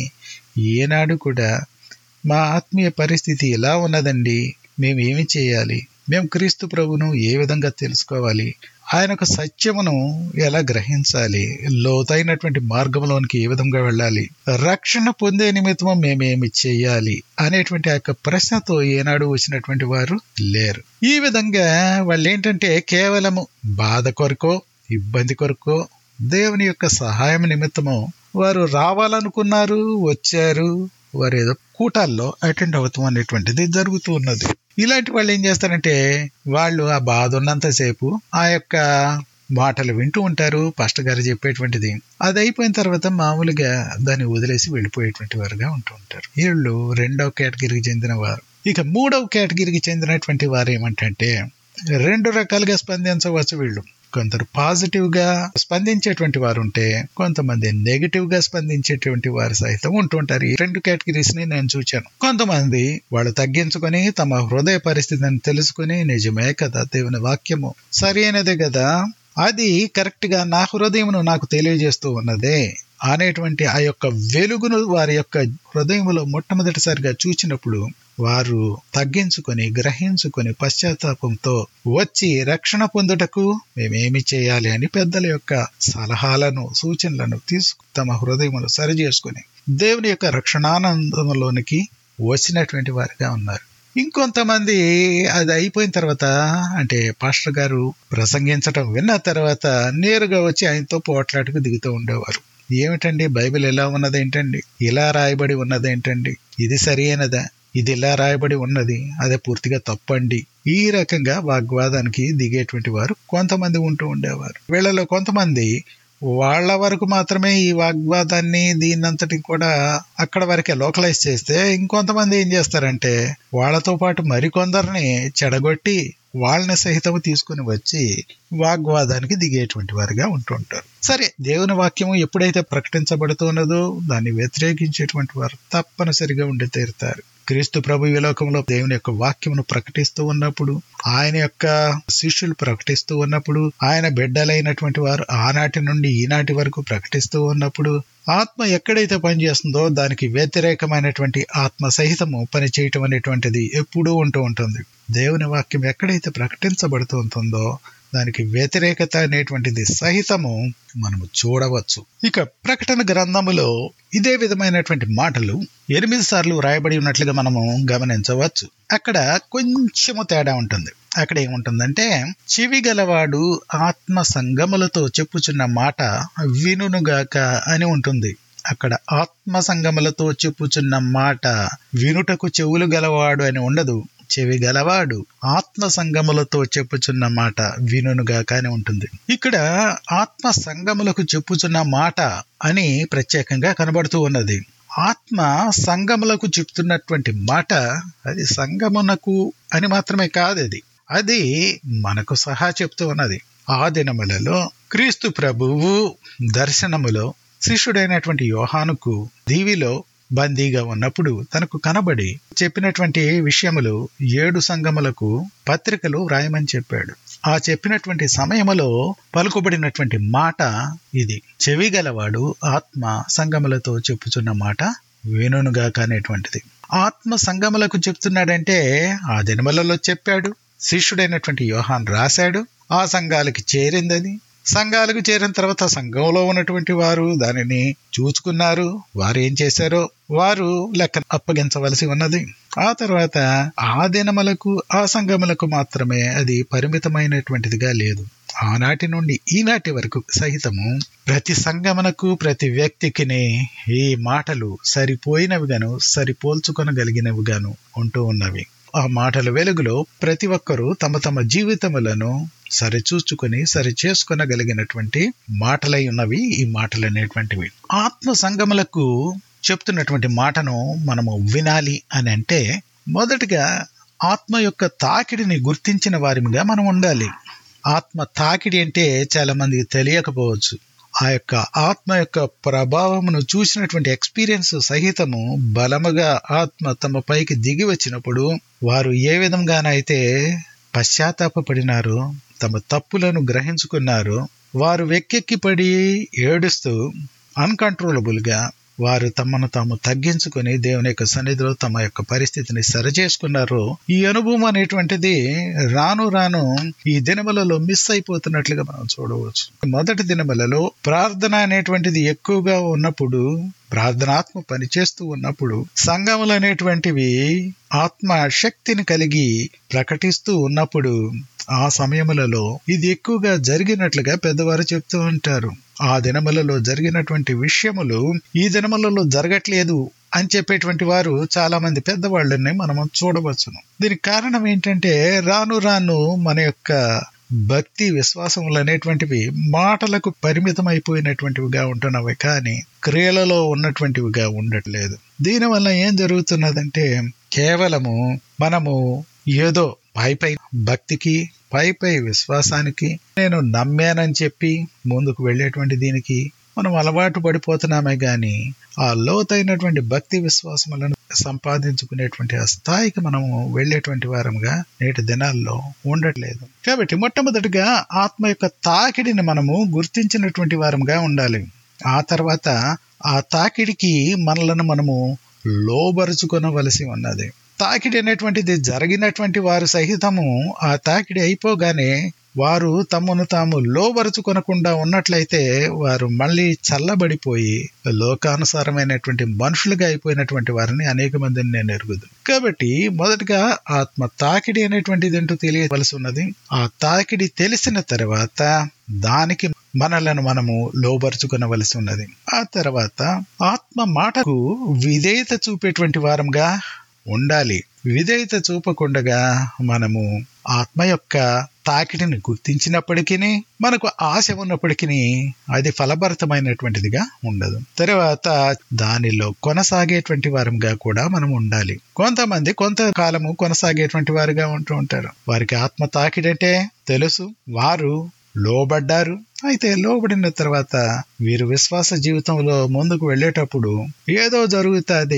ఏనాడు కూడా మా ఆత్మీయ పరిస్థితి ఎలా ఉన్నదండి మేము ఏమి చేయాలి మేము క్రీస్తు ప్రభును ఏ విధంగా తెలుసుకోవాలి ఆయన యొక్క సత్యమును ఎలా గ్రహించాలి లోతైనటువంటి మార్గంలోనికి ఏ విధంగా వెళ్ళాలి రక్షణ పొందే నిమిత్తము మేమేమి చేయాలి అనేటువంటి ఆ యొక్క ప్రశ్నతో ఏనాడు వచ్చినటువంటి వారు లేరు ఈ విధంగా వాళ్ళు ఏంటంటే కేవలము బాధ కొరకో ఇబ్బంది కొరకో దేవుని యొక్క సహాయం నిమిత్తము వారు రావాలనుకున్నారు వచ్చారు వారు ఏదో కూటాల్లో అటెండ్ అవుతాం అనేటువంటిది జరుగుతూ ఉన్నది ఇలాంటి వాళ్ళు ఏం చేస్తారంటే వాళ్ళు ఆ బాధ ఉన్నంతసేపు ఆ యొక్క మాటలు వింటూ ఉంటారు పాస్టర్ గారు చెప్పేటువంటిది అది అయిపోయిన తర్వాత మామూలుగా దాన్ని వదిలేసి వెళ్ళిపోయేటువంటి వారుగా ఉంటూ ఉంటారు వీళ్ళు రెండవ కేటగిరీకి చెందిన వారు ఇక మూడవ కేటగిరీకి చెందినటువంటి వారు ఏమంటే రెండు రకాలుగా స్పందించవచ్చు వీళ్ళు కొందరు పాజిటివ్ గా స్పందించేటువంటి వారు ఉంటే కొంతమంది నెగిటివ్ గా స్పందించేటువంటి వారు సైతం ఉంటుంటారు ఈ రెండు కేటగిరీస్ ని నేను చూచాను కొంతమంది వాళ్ళు తగ్గించుకొని తమ హృదయ పరిస్థితిని తెలుసుకుని నిజమే కదా దేవుని వాక్యము సరైనదే కదా అది కరెక్ట్ గా నా హృదయమును నాకు తెలియజేస్తూ ఉన్నదే అనేటువంటి ఆ యొక్క వెలుగును వారి యొక్క హృదయంలో మొట్టమొదటిసారిగా చూచినప్పుడు వారు తగ్గించుకొని గ్రహించుకొని పశ్చాత్తాపంతో వచ్చి రక్షణ పొందుటకు మేమేమి చేయాలి అని పెద్దల యొక్క సలహాలను సూచనలను తీసుకు తమ హృదయమును సరిచేసుకుని దేవుని యొక్క రక్షణానందంలోనికి వచ్చినటువంటి వారిగా ఉన్నారు ఇంకొంతమంది అది అయిపోయిన తర్వాత అంటే పాస్టర్ గారు ప్రసంగించటం విన్న తర్వాత నేరుగా వచ్చి ఆయనతో పోట్లాటకు దిగుతూ ఉండేవారు ఏమిటండి బైబిల్ ఎలా ఉన్నది ఏంటండి ఇలా రాయబడి ఉన్నది ఏంటండి ఇది సరియైనదా ఇది ఇలా రాయబడి ఉన్నది అదే పూర్తిగా తప్పండి ఈ రకంగా వాగ్వాదానికి దిగేటువంటి వారు కొంతమంది ఉంటూ ఉండేవారు వీళ్ళలో కొంతమంది వాళ్ళ వరకు మాత్రమే ఈ వాగ్వాదాన్ని దీన్నంతటి కూడా అక్కడ వరకే లోకలైజ్ చేస్తే ఇంకొంతమంది ఏం చేస్తారంటే వాళ్ళతో పాటు మరికొందరిని చెడగొట్టి వాళ్ళని సహితము తీసుకుని వచ్చి వాగ్వాదానికి దిగేటువంటి వారుగా ఉంటుంటారు సరే దేవుని వాక్యము ఎప్పుడైతే ప్రకటించబడుతున్నదో దాన్ని వ్యతిరేకించేటువంటి వారు తప్పనిసరిగా ఉండి తీరుతారు క్రీస్తు ప్రభు ఈ లోకంలో దేవుని యొక్క వాక్యమును ప్రకటిస్తూ ఉన్నప్పుడు ఆయన యొక్క శిష్యులు ప్రకటిస్తూ ఉన్నప్పుడు ఆయన బిడ్డలైనటువంటి వారు ఆనాటి నుండి ఈనాటి వరకు ప్రకటిస్తూ ఉన్నప్పుడు ఆత్మ ఎక్కడైతే పనిచేస్తుందో దానికి వ్యతిరేకమైనటువంటి ఆత్మ సహితము పని చేయటం అనేటువంటిది ఎప్పుడూ ఉంటూ ఉంటుంది దేవుని వాక్యం ఎక్కడైతే ప్రకటించబడుతూ ఉంటుందో దానికి వ్యతిరేకత అనేటువంటిది సహితము మనము చూడవచ్చు ఇక ప్రకటన గ్రంథములో ఇదే విధమైనటువంటి మాటలు ఎనిమిది సార్లు రాయబడి ఉన్నట్లుగా మనము గమనించవచ్చు అక్కడ కొంచెము తేడా ఉంటుంది అక్కడ ఏముంటుందంటే చెవి గలవాడు ఆత్మ సంగములతో చెప్పుచున్న మాట వినునుగాక అని ఉంటుంది అక్కడ ఆత్మ సంగములతో చెప్పుచున్న మాట వినుటకు చెవులు గలవాడు అని ఉండదు చెవి గలవాడు ఆత్మ సంగములతో చెప్పుచున్న మాట వినునుగా కానీ ఉంటుంది ఇక్కడ ఆత్మ సంగములకు చెప్పుచున్న మాట అని ప్రత్యేకంగా కనబడుతూ ఉన్నది ఆత్మ సంగములకు చెప్తున్నటువంటి మాట అది సంగమునకు అని మాత్రమే కాదు అది అది మనకు సహా చెప్తూ ఉన్నది ఆ దినములలో క్రీస్తు ప్రభువు దర్శనములో శిష్యుడైనటువంటి యోహానుకు దీవిలో బందీగా ఉన్నప్పుడు తనకు కనబడి చెప్పినటువంటి విషయములు ఏడు సంఘములకు పత్రికలు వ్రాయమని చెప్పాడు ఆ చెప్పినటువంటి సమయములో పలుకుబడినటువంటి మాట ఇది చెవి గలవాడు ఆత్మ సంగములతో చెప్పుచున్న మాట వినునుగా కానేటువంటిది ఆత్మ సంగములకు చెప్తున్నాడంటే ఆ దినములలో చెప్పాడు శిష్యుడైనటువంటి యోహాన్ రాశాడు ఆ సంఘాలకి చేరిందని సంఘాలకు చేరిన తర్వాత సంఘంలో ఉన్నటువంటి వారు దానిని చూసుకున్నారు వారు ఏం చేశారో వారు లెక్క అప్పగించవలసి ఉన్నది ఆ తర్వాత ఆ దినములకు ఆ సంఘములకు మాత్రమే అది పరిమితమైనటువంటిదిగా లేదు ఆనాటి నుండి ఈనాటి వరకు సహితము ప్రతి సంగమనకు ప్రతి వ్యక్తికిని ఈ మాటలు సరిపోయినవిగాను సరిపోల్చుకొనగలిగినవిగాను ఉంటూ ఉన్నవి ఆ మాటల వెలుగులో ప్రతి ఒక్కరూ తమ తమ జీవితములను సరిచూచుకొని సరి చేసుకొనగలిగినటువంటి మాటలై ఉన్నవి ఈ మాటలు అనేటువంటివి ఆత్మ సంగములకు చెప్తున్నటువంటి మాటను మనము వినాలి అని అంటే మొదటిగా ఆత్మ యొక్క తాకిడిని గుర్తించిన వారిగా మనం ఉండాలి ఆత్మ తాకిడి అంటే చాలా మందికి తెలియకపోవచ్చు ఆ యొక్క ఆత్మ యొక్క ప్రభావమును చూసినటువంటి ఎక్స్పీరియన్స్ సహితము బలముగా ఆత్మ తమ పైకి దిగి వచ్చినప్పుడు వారు ఏ విధంగానైతే పశ్చాత్తాపడినారో తమ తప్పులను గ్రహించుకున్నారు వారు వెక్కెక్కి పడి ఏడుస్తూ అన్కంట్రోలబుల్గా వారు తమను తాము తగ్గించుకొని దేవుని యొక్క సన్నిధిలో తమ యొక్క పరిస్థితిని సరిచేసుకున్నారు ఈ అనుభవం అనేటువంటిది రాను రాను ఈ దినములలో మిస్ అయిపోతున్నట్లుగా మనం చూడవచ్చు మొదటి దినములలో ప్రార్థన అనేటువంటిది ఎక్కువగా ఉన్నప్పుడు ప్రార్థనాత్మ పనిచేస్తూ ఉన్నప్పుడు సంఘములు అనేటువంటివి ఆత్మ శక్తిని కలిగి ప్రకటిస్తూ ఉన్నప్పుడు ఆ సమయములలో ఇది ఎక్కువగా జరిగినట్లుగా పెద్దవారు చెప్తూ ఉంటారు ఆ దినములలో జరిగినటువంటి విషయములు ఈ దినములలో జరగట్లేదు అని చెప్పేటువంటి వారు చాలా మంది పెద్దవాళ్ళని మనం చూడవచ్చును దీనికి కారణం ఏంటంటే రాను రాను మన యొక్క భక్తి విశ్వాసములు అనేటువంటివి మాటలకు పరిమితమైపోయినటువంటివిగా ఉంటున్నవి కానీ క్రియలలో ఉన్నటువంటివిగా ఉండట్లేదు దీనివల్ల ఏం జరుగుతున్నదంటే కేవలము మనము ఏదో పై పై భక్తికి పై పై విశ్వాసానికి నేను నమ్మానని చెప్పి ముందుకు వెళ్ళేటువంటి దీనికి మనం అలవాటు పడిపోతున్నామే గాని ఆ లోతైనటువంటి భక్తి విశ్వాసములను సంపాదించుకునేటువంటి ఆ స్థాయికి మనము వెళ్ళేటువంటి వారంగా నేటి దినాల్లో ఉండట్లేదు కాబట్టి మొట్టమొదటిగా ఆత్మ యొక్క తాకిడిని మనము గుర్తించినటువంటి వారంగా ఉండాలి ఆ తర్వాత ఆ తాకిడికి మనలను మనము లోబరుచుకొనవలసి ఉన్నది తాకిడి అనేటువంటిది జరిగినటువంటి వారు సహితము ఆ తాకిడి అయిపోగానే వారు తమను తాము లోబరుచుకొనకుండా ఉన్నట్లయితే వారు మళ్ళీ చల్లబడిపోయి లోకానుసారమైనటువంటి మనుషులుగా అయిపోయినటువంటి వారిని అనేక మందిని నేను ఎరుగుదు కాబట్టి మొదటగా ఆత్మ తాకిడి అనేటువంటిది ఏంటో తెలియవలసి ఉన్నది ఆ తాకిడి తెలిసిన తర్వాత దానికి మనలను మనము లోబరుచుకొనవలసి ఉన్నది ఆ తర్వాత ఆత్మ మాటకు విధేయత చూపేటువంటి వారంగా ఉండాలి విధేయత చూపకుండగా మనము ఆత్మ యొక్క తాకిడిని గుర్తించినప్పటికీ మనకు ఆశ ఉన్నప్పటికీ అది ఫలభరితమైనటువంటిదిగా ఉండదు తర్వాత దానిలో కొనసాగేటువంటి వారంగా కూడా మనం ఉండాలి కొంతమంది కొంతకాలము కొనసాగేటువంటి వారుగా ఉంటూ ఉంటారు వారికి ఆత్మ తాకిడంటే తెలుసు వారు లోబడ్డారు అయితే లోబడిన తర్వాత వీరు విశ్వాస జీవితంలో ముందుకు వెళ్ళేటప్పుడు ఏదో జరుగుతుంది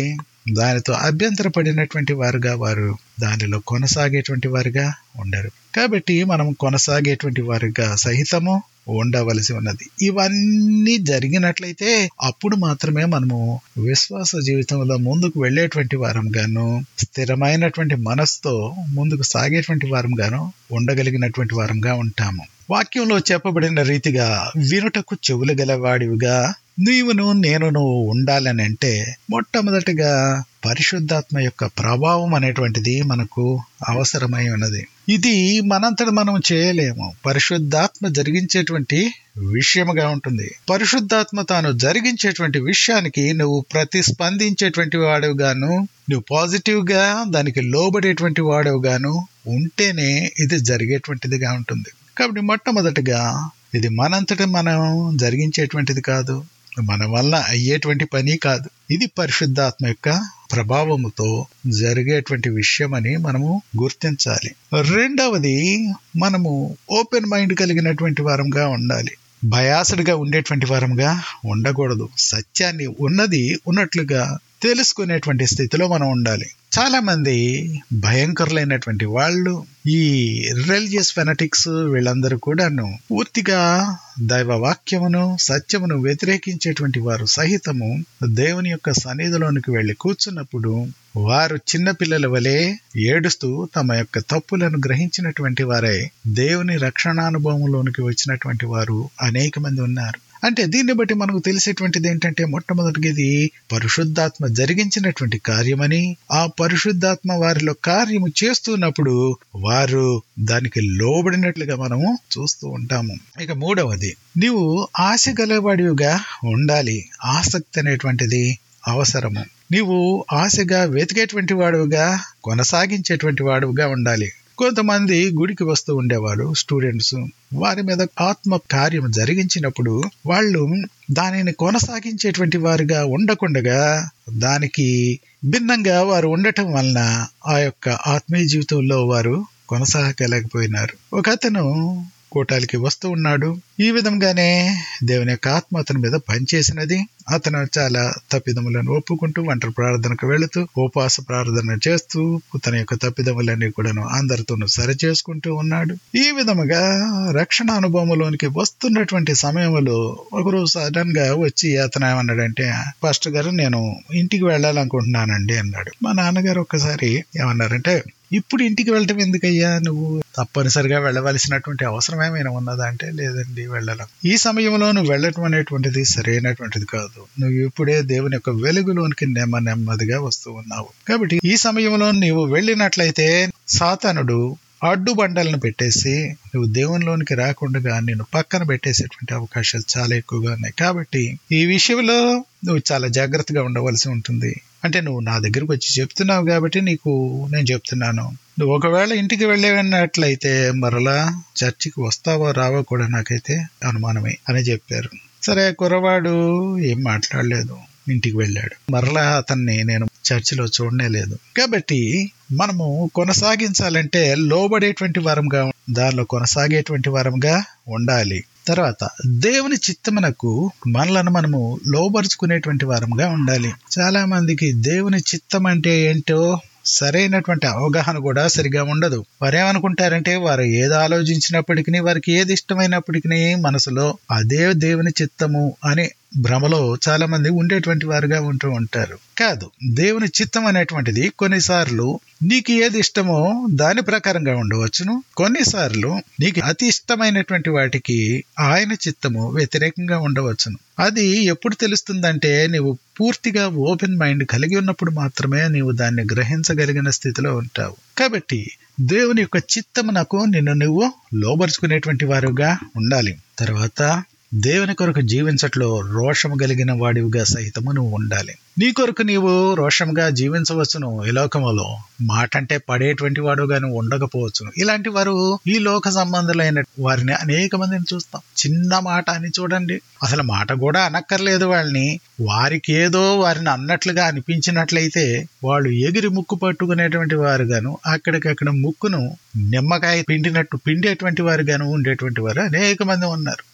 దానితో అభ్యంతరపడినటువంటి వారుగా వారు దానిలో కొనసాగేటువంటి వారుగా ఉండరు కాబట్టి మనం కొనసాగేటువంటి వారుగా సహితము ఉండవలసి ఉన్నది ఇవన్నీ జరిగినట్లయితే అప్పుడు మాత్రమే మనము విశ్వాస జీవితంలో ముందుకు వెళ్ళేటువంటి వారంగాను స్థిరమైనటువంటి మనసుతో ముందుకు సాగేటువంటి వారంగాను ఉండగలిగినటువంటి వారంగా ఉంటాము వాక్యంలో చెప్పబడిన రీతిగా వినుటకు చెవులు గలవాడివిగా నీవును నేనును ఉండాలని అంటే మొట్టమొదటిగా పరిశుద్ధాత్మ యొక్క ప్రభావం అనేటువంటిది మనకు అవసరమై ఉన్నది ఇది మనంతట మనం చేయలేము పరిశుద్ధాత్మ జరిగించేటువంటి విషయముగా ఉంటుంది పరిశుద్ధాత్మ తాను జరిగించేటువంటి విషయానికి నువ్వు ప్రతిస్పందించేటువంటి వాడుగాను నువ్వు పాజిటివ్ గా దానికి లోబడేటువంటి వాడుగాను ఉంటేనే ఇది జరిగేటువంటిదిగా ఉంటుంది కాబట్టి మొట్టమొదటిగా ఇది మనంతట మనం జరిగించేటువంటిది కాదు మన వల్ల అయ్యేటువంటి పని కాదు ఇది పరిశుద్ధాత్మ యొక్క ప్రభావముతో జరిగేటువంటి విషయం అని మనము గుర్తించాలి రెండవది మనము ఓపెన్ మైండ్ కలిగినటువంటి వారంగా ఉండాలి భయాసుడిగా ఉండేటువంటి వారంగా ఉండకూడదు సత్యాన్ని ఉన్నది ఉన్నట్లుగా తెలుసుకునేటువంటి స్థితిలో మనం ఉండాలి చాలా మంది భయంకరులైనటువంటి వాళ్ళు ఈ రిలీజియస్ ఫెనటిక్స్ వీళ్ళందరూ కూడాను పూర్తిగా దైవ వాక్యమును సత్యమును వ్యతిరేకించేటువంటి వారు సహితము దేవుని యొక్క సన్నిధిలోనికి వెళ్లి కూర్చున్నప్పుడు వారు చిన్న పిల్లల వలె ఏడుస్తూ తమ యొక్క తప్పులను గ్రహించినటువంటి వారే దేవుని రక్షణానుభవంలోనికి వచ్చినటువంటి వారు అనేక మంది ఉన్నారు అంటే దీన్ని బట్టి మనకు తెలిసేటువంటిది ఏంటంటే మొట్టమొదటిగా ఇది పరిశుద్ధాత్మ జరిగించినటువంటి కార్యమని ఆ పరిశుద్ధాత్మ వారిలో కార్యము చేస్తున్నప్పుడు వారు దానికి లోబడినట్లుగా మనము చూస్తూ ఉంటాము ఇక మూడవది నీవు ఆశ గలవాడివిగా ఉండాలి ఆసక్తి అనేటువంటిది అవసరము నీవు ఆశగా వెతికేటువంటి వాడుగా కొనసాగించేటువంటి వాడుగా ఉండాలి కొంతమంది గుడికి వస్తూ ఉండేవారు స్టూడెంట్స్ వారి మీద ఆత్మ కార్యం జరిగించినప్పుడు వాళ్ళు దానిని కొనసాగించేటువంటి వారుగా ఉండకుండగా దానికి భిన్నంగా వారు ఉండటం వలన ఆ యొక్క ఆత్మీయ జీవితంలో వారు కొనసాగలేకపోయినారు ఒక అతను కూటాలకి వస్తూ ఉన్నాడు ఈ విధంగానే దేవుని యొక్క ఆత్మ అతని మీద పనిచేసినది అతను చాలా తప్పిదములను ఒప్పుకుంటూ ఒంటరి ప్రార్థనకు వెళుతూ ఉపవాస ప్రార్థన చేస్తూ తన యొక్క తప్పిదములన్నీ కూడాను అందరితోనూ సరి చేసుకుంటూ ఉన్నాడు ఈ విధముగా రక్షణ అనుభవంలోనికి వస్తున్నటువంటి సమయంలో ఒకరోజు సడన్ గా వచ్చి అతను ఏమన్నాడంటే పాస్టర్ గారు నేను ఇంటికి వెళ్ళాలనుకుంటున్నానండి అన్నాడు మా నాన్నగారు ఒక్కసారి ఏమన్నారంటే ఇప్పుడు ఇంటికి వెళ్ళటం ఎందుకయ్యా నువ్వు తప్పనిసరిగా వెళ్ళవలసినటువంటి అవసరం ఏమైనా ఉన్నదా అంటే లేదండి వెళ్ళడం ఈ సమయంలో నువ్వు వెళ్ళటం అనేటువంటిది సరైనటువంటిది కాదు నువ్వు ఇప్పుడే దేవుని యొక్క వెలుగులోనికి నెమ్మ నెమ్మదిగా వస్తూ ఉన్నావు కాబట్టి ఈ సమయంలో నీవు వెళ్ళినట్లయితే సాతానుడు అడ్డు బండలను పెట్టేసి నువ్వు దేవునిలోనికి రాకుండా నేను పక్కన పెట్టేసేటువంటి అవకాశాలు చాలా ఎక్కువగా ఉన్నాయి కాబట్టి ఈ విషయంలో నువ్వు చాలా జాగ్రత్తగా ఉండవలసి ఉంటుంది అంటే నువ్వు నా దగ్గరకు వచ్చి చెప్తున్నావు కాబట్టి నీకు నేను చెప్తున్నాను నువ్వు ఒకవేళ ఇంటికి వెళ్ళేవన్నట్లయితే మరలా చర్చికి వస్తావో రావో కూడా నాకైతే అనుమానమే అని చెప్పారు సరే కుర్రవాడు ఏం మాట్లాడలేదు ఇంటికి వెళ్ళాడు మరలా అతన్ని నేను చర్చిలో చూడనే లేదు కాబట్టి మనము కొనసాగించాలంటే లోబడేటువంటి వారంగా దానిలో కొనసాగేటువంటి వారంగా ఉండాలి తర్వాత దేవుని చిత్తమునకు మనలను మనము లోబరుచుకునేటువంటి వారంగా ఉండాలి చాలా మందికి దేవుని చిత్తం అంటే ఏంటో సరైనటువంటి అవగాహన కూడా సరిగా ఉండదు వారు ఏమనుకుంటారంటే వారు ఏది ఆలోచించినప్పటికీ వారికి ఏది ఇష్టమైనప్పటికీ మనసులో అదే దేవుని చిత్తము అని భ్రమలో చాలా మంది ఉండేటువంటి వారుగా ఉంటూ ఉంటారు కాదు దేవుని చిత్తం అనేటువంటిది కొన్నిసార్లు నీకు ఏది ఇష్టమో దాని ప్రకారంగా ఉండవచ్చును కొన్నిసార్లు నీకు అతి ఇష్టమైనటువంటి వాటికి ఆయన చిత్తము వ్యతిరేకంగా ఉండవచ్చును అది ఎప్పుడు తెలుస్తుందంటే నీవు పూర్తిగా ఓపెన్ మైండ్ కలిగి ఉన్నప్పుడు మాత్రమే నీవు దాన్ని గ్రహించగలిగిన స్థితిలో ఉంటావు కాబట్టి దేవుని యొక్క చిత్తమునకు నిన్ను నువ్వు లోబరుచుకునేటువంటి వారుగా ఉండాలి తర్వాత దేవుని కొరకు జీవించట్లో రోషము కలిగిన వాడివిగా సహితము నువ్వు ఉండాలి నీ కొరకు నీవు రోషంగా జీవించవచ్చును ఈ లోకములో మాట అంటే పడేటువంటి వాడుగా నువ్వు ఉండకపోవచ్చును ఇలాంటి వారు ఈ లోక సంబంధులైన వారిని అనేక మందిని చూస్తాం చిన్న మాట అని చూడండి అసలు మాట కూడా అనక్కర్లేదు వాళ్ళని వారికి ఏదో వారిని అన్నట్లుగా అనిపించినట్లయితే వాళ్ళు ఎగిరి ముక్కు పట్టుకునేటువంటి వారుగాను అక్కడికక్కడ ముక్కును నిమ్మకాయ పిండినట్టు పిండేటువంటి వారుగాను ఉండేటువంటి వారు అనేక మంది ఉన్నారు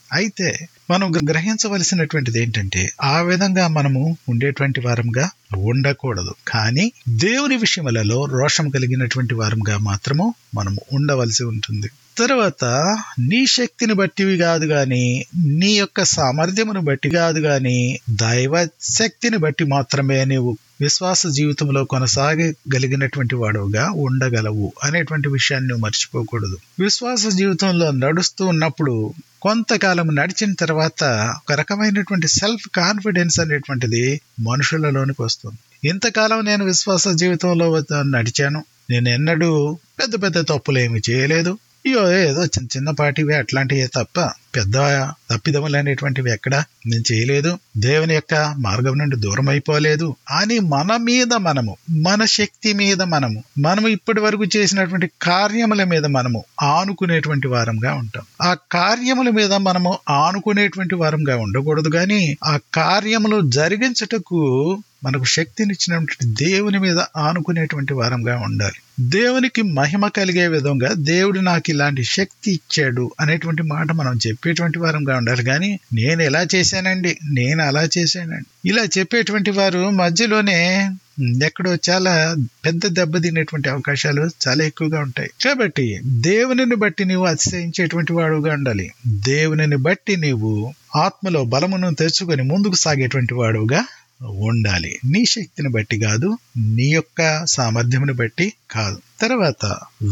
అయితే మనం గ్రహించవలసినటువంటిది ఏంటంటే ఆ విధంగా మనము ఉండేటువంటి వారంగా ఉండకూడదు కానీ దేవుని విషయములలో రోషం కలిగినటువంటి వారంగా మాత్రము మనము ఉండవలసి ఉంటుంది తర్వాత నీ శక్తిని బట్టివి కాదు గాని నీ యొక్క సామర్థ్యమును బట్టి కాదు గాని దైవ శక్తిని బట్టి మాత్రమే నీవు విశ్వాస జీవితంలో కొనసాగగలిగినటువంటి వాడుగా ఉండగలవు అనేటువంటి విషయాన్ని నువ్వు మర్చిపోకూడదు విశ్వాస జీవితంలో నడుస్తూ ఉన్నప్పుడు కొంతకాలం నడిచిన తర్వాత ఒక రకమైనటువంటి సెల్ఫ్ కాన్ఫిడెన్స్ అనేటువంటిది మనుషులలోనికి వస్తుంది ఇంతకాలం నేను విశ్వాస జీవితంలో నడిచాను నేను ఎన్నడూ పెద్ద పెద్ద తప్పులు ఏమి చేయలేదు అయ్యో ఏదో చిన్న చిన్నపాటివి అట్లాంటివి తప్ప పెద్ద తప్పిదములు అనేటువంటివి ఎక్కడ నేను చేయలేదు దేవుని యొక్క మార్గం నుండి దూరం అయిపోలేదు అని మన మీద మనము మన శక్తి మీద మనము మనము ఇప్పటి వరకు చేసినటువంటి కార్యముల మీద మనము ఆనుకునేటువంటి వారంగా ఉంటాం ఆ కార్యముల మీద మనము ఆనుకునేటువంటి వారంగా ఉండకూడదు కానీ ఆ కార్యములు జరిగించుటకు మనకు శక్తినిచ్చినటువంటి దేవుని మీద ఆనుకునేటువంటి వారంగా ఉండాలి దేవునికి మహిమ కలిగే విధంగా దేవుడు నాకు ఇలాంటి శక్తి ఇచ్చాడు అనేటువంటి మాట మనం చెప్పేటువంటి వారంగా ఉండాలి కానీ నేను ఎలా చేశానండి నేను అలా చేశానండి ఇలా చెప్పేటువంటి వారు మధ్యలోనే ఎక్కడో చాలా పెద్ద దెబ్బ తినేటువంటి అవకాశాలు చాలా ఎక్కువగా ఉంటాయి కాబట్టి దేవునిని బట్టి నీవు అతిశయించేటువంటి వాడుగా ఉండాలి దేవునిని బట్టి నీవు ఆత్మలో బలమును తెచ్చుకొని ముందుకు సాగేటువంటి వాడుగా ఉండాలి నీ శక్తిని బట్టి కాదు నీ యొక్క సామర్థ్యమును బట్టి కాదు తర్వాత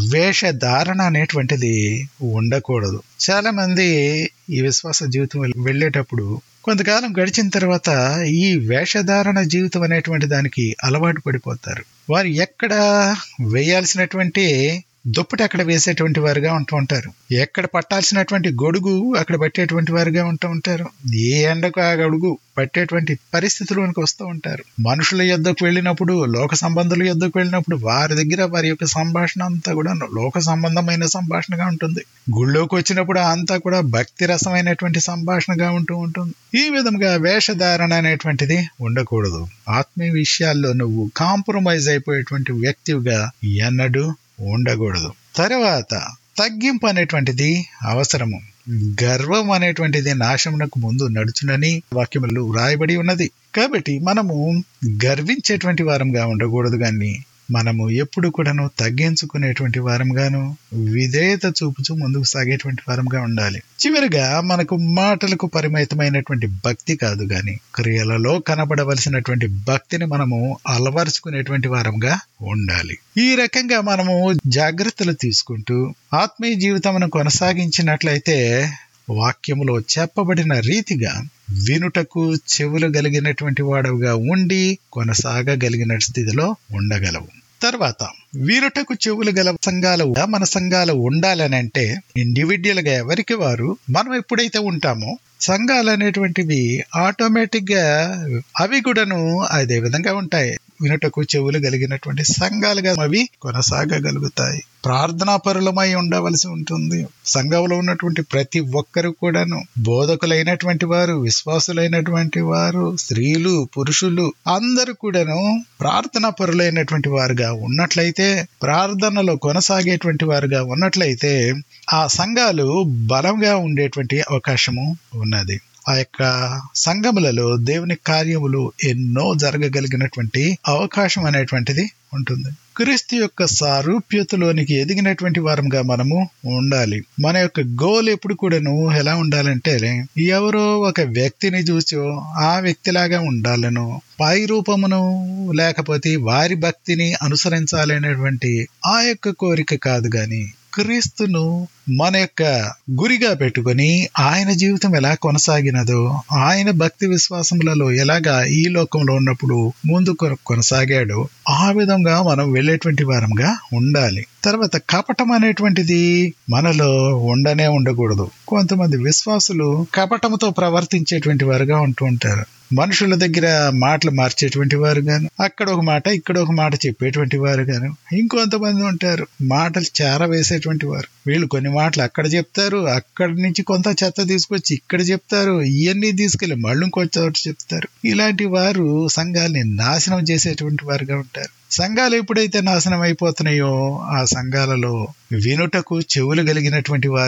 వేషధారణ అనేటువంటిది ఉండకూడదు చాలా మంది ఈ విశ్వాస జీవితం వెళ్ళేటప్పుడు కొంతకాలం గడిచిన తర్వాత ఈ వేషధారణ జీవితం అనేటువంటి దానికి అలవాటు పడిపోతారు వారు ఎక్కడ వేయాల్సినటువంటి దుప్పటి అక్కడ వేసేటువంటి వారుగా ఉంటూ ఉంటారు ఎక్కడ పట్టాల్సినటువంటి గొడుగు అక్కడ పట్టేటువంటి వారుగా ఉంటూ ఉంటారు ఏ ఎండకు ఆ గొడుగు పట్టేటువంటి పరిస్థితుల్లోనికి వస్తూ ఉంటారు మనుషుల యుద్ధకు వెళ్ళినప్పుడు లోక సంబంధుల యుద్ధకు వెళ్ళినప్పుడు వారి దగ్గర వారి యొక్క సంభాషణ అంతా కూడా లోక సంబంధమైన సంభాషణగా ఉంటుంది గుళ్ళోకి వచ్చినప్పుడు అంతా కూడా భక్తి రసమైనటువంటి సంభాషణగా ఉంటూ ఉంటుంది ఈ విధంగా వేషధారణ అనేటువంటిది ఉండకూడదు ఆత్మీయ విషయాల్లో నువ్వు కాంప్రమైజ్ అయిపోయేటువంటి వ్యక్తిగా ఎన్నడూ ఉండకూడదు తర్వాత తగ్గింపు అనేటువంటిది అవసరము గర్వం అనేటువంటిది నాశమునకు ముందు నడుచునని వాక్యములు రాయబడి ఉన్నది కాబట్టి మనము గర్వించేటువంటి వారంగా ఉండకూడదు కానీ మనము ఎప్పుడు కూడాను తగ్గించుకునేటువంటి వారంగాను విధేయత చూపుచూ ముందుకు సాగేటువంటి వారంగా ఉండాలి చివరిగా మనకు మాటలకు పరిమితమైనటువంటి భక్తి కాదు గాని క్రియలలో కనబడవలసినటువంటి భక్తిని మనము అలవరుచుకునేటువంటి వారంగా ఉండాలి ఈ రకంగా మనము జాగ్రత్తలు తీసుకుంటూ ఆత్మీయ జీవితమును కొనసాగించినట్లయితే వాక్యములో చెప్పబడిన రీతిగా వినుటకు చెవులు కలిగినటువంటి వాడవుగా ఉండి కొనసాగగలిగిన స్థితిలో ఉండగలవు తర్వాత వీరుటకు చెవులు గల సంఘాలు మన సంఘాలు ఉండాలని అంటే ఇండివిజువల్ గా ఎవరికి వారు మనం ఎప్పుడైతే ఉంటామో సంఘాలు అనేటువంటివి ఆటోమేటిక్ గా అవి కూడాను అదే విధంగా ఉంటాయి వినుటకు చెవులు కలిగినటువంటి సంఘాలుగా అవి కొనసాగగలుగుతాయి ప్రార్థనా పరులమై ఉండవలసి ఉంటుంది సంఘంలో ఉన్నటువంటి ప్రతి ఒక్కరు కూడాను బోధకులైనటువంటి వారు విశ్వాసులైనటువంటి వారు స్త్రీలు పురుషులు అందరూ కూడాను ప్రార్థనా పరులైనటువంటి వారుగా ఉన్నట్లయితే ప్రార్థనలో కొనసాగేటువంటి వారుగా ఉన్నట్లయితే ఆ సంఘాలు బలంగా ఉండేటువంటి అవకాశము ఉన్నది ఆ యొక్క సంఘములలో దేవుని కార్యములు ఎన్నో జరగగలిగినటువంటి అవకాశం అనేటువంటిది ఉంటుంది క్రీస్తు యొక్క సారూప్యతలోనికి ఎదిగినటువంటి వారంగా మనము ఉండాలి మన యొక్క గోల్ ఎప్పుడు కూడాను ఎలా ఉండాలంటే ఎవరో ఒక వ్యక్తిని చూసో ఆ వ్యక్తిలాగా ఉండాలను పై రూపమును లేకపోతే వారి భక్తిని అనుసరించాలనేటువంటి ఆ యొక్క కోరిక కాదు గాని క్రీస్తును మన యొక్క గురిగా పెట్టుకొని ఆయన జీవితం ఎలా కొనసాగినదో ఆయన భక్తి విశ్వాసములలో ఎలాగా ఈ లోకంలో ఉన్నప్పుడు ముందు కొనసాగాడో ఆ విధంగా మనం వెళ్ళేటువంటి వారంగా ఉండాలి తర్వాత కపటం అనేటువంటిది మనలో ఉండనే ఉండకూడదు కొంతమంది విశ్వాసులు కపటముతో ప్రవర్తించేటువంటి వారుగా ఉంటూ ఉంటారు మనుషుల దగ్గర మాటలు మార్చేటువంటి వారు గాను అక్కడ ఒక మాట ఇక్కడ ఒక మాట చెప్పేటువంటి వారు గాను ఇంకొంతమంది ఉంటారు మాటలు చేర వేసేటువంటి వారు వీళ్ళు కొన్ని మాటలు అక్కడ చెప్తారు అక్కడి నుంచి కొంత చెత్త తీసుకొచ్చి ఇక్కడ చెప్తారు ఇవన్నీ తీసుకెళ్లి మళ్ళీ ఇంకో చోట చెప్తారు ఇలాంటి వారు సంఘాన్ని నాశనం చేసేటువంటి వారుగా ఉంటారు సంఘాలు ఎప్పుడైతే నాశనం అయిపోతున్నాయో ఆ సంఘాలలో వినుటకు చెవులు కలిగినటువంటి వారు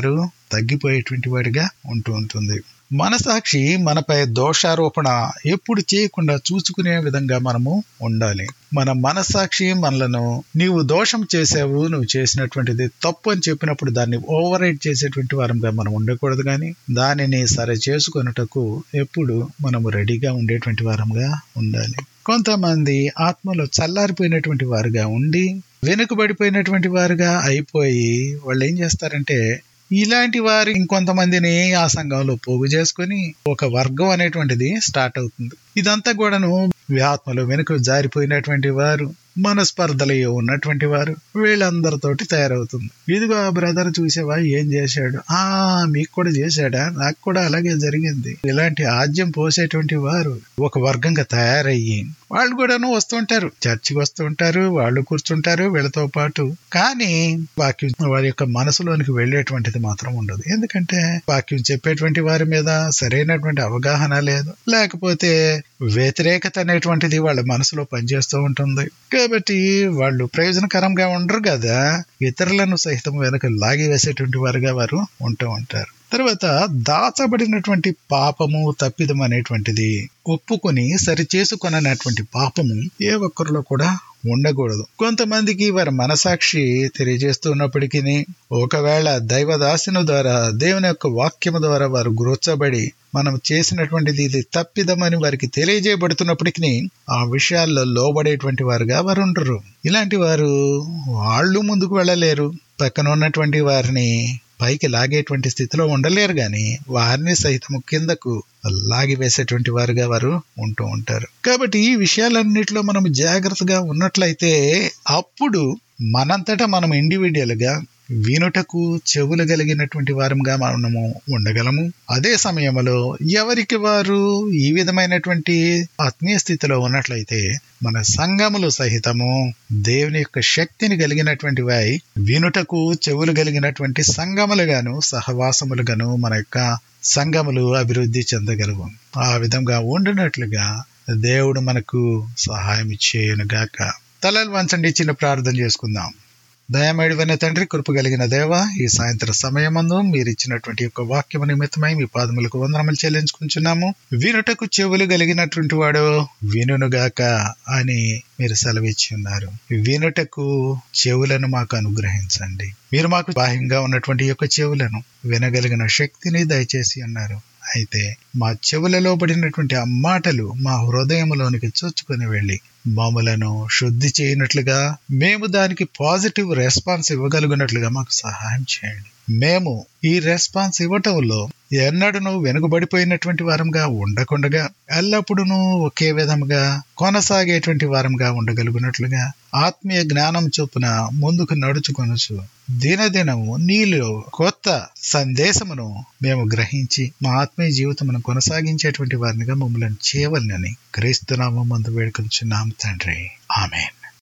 తగ్గిపోయేటువంటి వాడిగా ఉంటూ ఉంటుంది మనసాక్షి మనపై దోషారోపణ ఎప్పుడు చేయకుండా చూసుకునే విధంగా మనము ఉండాలి మన మనసాక్షి మనలను నీవు దోషం చేసావు నువ్వు చేసినటువంటిది తప్పు అని చెప్పినప్పుడు దాన్ని ఓవర్ రైట్ చేసేటువంటి వారంగా మనం ఉండకూడదు కానీ దానిని సరి చేసుకొనుటకు ఎప్పుడు మనము రెడీగా ఉండేటువంటి వారంగా ఉండాలి కొంతమంది ఆత్మలో చల్లారిపోయినటువంటి వారుగా ఉండి వెనుకబడిపోయినటువంటి వారుగా అయిపోయి వాళ్ళు ఏం చేస్తారంటే ఇలాంటి వారు ఇంకొంతమందిని ఆ సంఘంలో పోగు చేసుకుని ఒక వర్గం అనేటువంటిది స్టార్ట్ అవుతుంది ఇదంతా కూడాను ఆత్మలో వెనుక జారిపోయినటువంటి వారు మనస్పర్ధలయ్యో ఉన్నటువంటి వారు వీళ్ళందరితోటి తయారవుతుంది ఇదిగో ఆ బ్రదర్ చూసేవా ఏం చేశాడు ఆ మీకు కూడా చేశాడా నాకు కూడా అలాగే జరిగింది ఇలాంటి ఆద్యం పోసేటువంటి వారు ఒక వర్గంగా తయారయ్యి వాళ్ళు కూడాను వస్తుంటారు చర్చికి వస్తూ ఉంటారు వాళ్ళు కూర్చుంటారు వీళ్ళతో పాటు కానీ వాక్యం వారి యొక్క మనసులోనికి వెళ్ళేటువంటిది మాత్రం ఉండదు ఎందుకంటే వాక్యం చెప్పేటువంటి వారి మీద సరైనటువంటి అవగాహన లేదు లేకపోతే వ్యతిరేకత అనేటువంటిది వాళ్ళ మనసులో పనిచేస్తూ ఉంటుంది కాబట్టి వాళ్ళు ప్రయోజనకరంగా ఉండరు కదా ఇతరులను సహితం వెనక లాగి వేసేటువంటి వారుగా వారు ఉంటూ ఉంటారు తర్వాత దాచబడినటువంటి పాపము తప్పిదం అనేటువంటిది ఒప్పుకొని సరి చేసుకొననటువంటి పాపము ఏ ఒక్కరిలో కూడా ఉండకూడదు కొంతమందికి వారి మనసాక్షి తెలియజేస్తున్నప్పటికీ ఒకవేళ దైవదాసిన ద్వారా దేవుని యొక్క వాక్యము ద్వారా వారు గురొచ్చబడి మనం చేసినటువంటిది ఇది తప్పిదమని వారికి తెలియజేయబడుతున్నప్పటికీ ఆ విషయాల్లో లోబడేటువంటి వారుగా వారు ఉండరు ఇలాంటి వారు వాళ్ళు ముందుకు వెళ్ళలేరు పక్కన ఉన్నటువంటి వారిని పైకి లాగేటువంటి స్థితిలో ఉండలేరు గాని వారిని సైతం కిందకు లాగి వేసేటువంటి వారుగా వారు ఉంటూ ఉంటారు కాబట్టి ఈ విషయాలన్నిటిలో మనం జాగ్రత్తగా ఉన్నట్లయితే అప్పుడు మనంతటా మనం ఇండివిజువల్ గా వినుటకు చెవులు కలిగినటువంటి వారంగా మనము ఉండగలము అదే సమయంలో ఎవరికి వారు ఈ విధమైనటువంటి ఆత్మీయ స్థితిలో ఉన్నట్లయితే మన సంఘములు సహితము దేవుని యొక్క శక్తిని కలిగినటువంటి వాయి వినుటకు చెవులు కలిగినటువంటి సంఘములుగాను సహవాసములుగాను మన యొక్క సంఘములు అభివృద్ధి చెందగలవు ఆ విధంగా ఉండినట్లుగా దేవుడు మనకు సహాయం చేయనుగాక తలలు వంచండి చిన్న ప్రార్థన చేసుకుందాం దయమేడివైన తండ్రి కృప కలిగిన దేవ ఈ సాయంత్రం సమయమందు మీరు ఇచ్చినటువంటి యొక్క వాక్యము నిమిత్తమై మీ పాదములకు వందనములు చెల్లించుకుంటున్నాము వినుటకు చెవులు కలిగినటువంటి వాడు వినుగాక అని మీరు సెలవిచ్చి ఉన్నారు వినుటకు చెవులను మాకు అనుగ్రహించండి మీరు మాకు బాహ్యంగా ఉన్నటువంటి యొక్క చెవులను వినగలిగిన శక్తిని దయచేసి అన్నారు అయితే మా చెవులలో పడినటువంటి ఆ మాటలు మా హృదయంలోనికి చొచ్చుకొని వెళ్ళి మామలను శుద్ధి చేయనట్లుగా మేము దానికి పాజిటివ్ రెస్పాన్స్ ఇవ్వగలిగినట్లుగా మాకు సహాయం చేయండి మేము ఈ రెస్పాన్స్ ఇవ్వటంలో ఎన్నడూ వెనుకబడిపోయినటువంటి వారంగా ఉండకుండగా ఎల్లప్పుడూ ఒకే విధముగా కొనసాగేటువంటి వారంగా ఉండగలుగునట్లుగా ఆత్మీయ జ్ఞానం చొప్పున ముందుకు నడుచుకొనచ్చు దినదినము నీలో కొత్త సందేశమును మేము గ్రహించి మా ఆత్మీయ జీవితమును కొనసాగించేటువంటి వారినిగా మమ్మల్ని చేయవలనని క్రీస్తునామం మందు వేడుకొచ్చున్నాం తండ్రి ఆమెన్